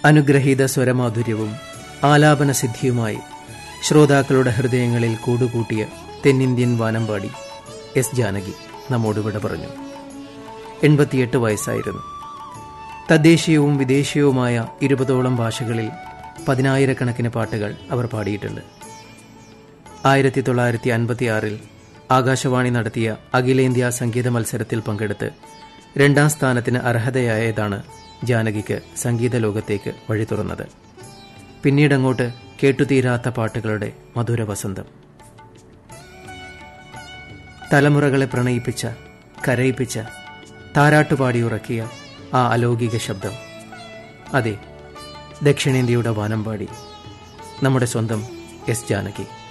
അനുഗ്രഹീത സ്വരമാധുര്യവും ആലാപന സിദ്ധിയുമായി ശ്രോതാക്കളുടെ ഹൃദയങ്ങളിൽ കൂടുകൂട്ടിയ തെന്നിന്ത്യൻ വാനമ്പാടി എസ് ജാനകി നമ്മോട് വിട പറഞ്ഞു എൺപത്തിയെട്ട് വയസ്സായിരുന്നു തദ്ദേശീയവും വിദേശീയവുമായ ഇരുപതോളം ഭാഷകളിൽ പതിനായിരക്കണക്കിന് പാട്ടുകൾ അവർ പാടിയിട്ടുണ്ട് ആയിരത്തി തൊള്ളായിരത്തി അൻപത്തിയാറിൽ ആകാശവാണി നടത്തിയ അഖിലേന്ത്യാ സംഗീത മത്സരത്തിൽ പങ്കെടുത്ത് രണ്ടാം സ്ഥാനത്തിന് അർഹതയായതാണ് ജാനകിക്ക് സംഗീത ലോകത്തേക്ക് വഴി തുറന്നത് പിന്നീടങ്ങോട്ട് കേട്ടുതീരാത്ത പാട്ടുകളുടെ മധുര വസന്തം തലമുറകളെ പ്രണയിപ്പിച്ച കരയിപ്പിച്ച താരാട്ടുപാടിയുറക്കിയ ആ അലൗകിക ശബ്ദം അതെ ദക്ഷിണേന്ത്യയുടെ വാനമ്പാടി നമ്മുടെ സ്വന്തം എസ് ജാനകി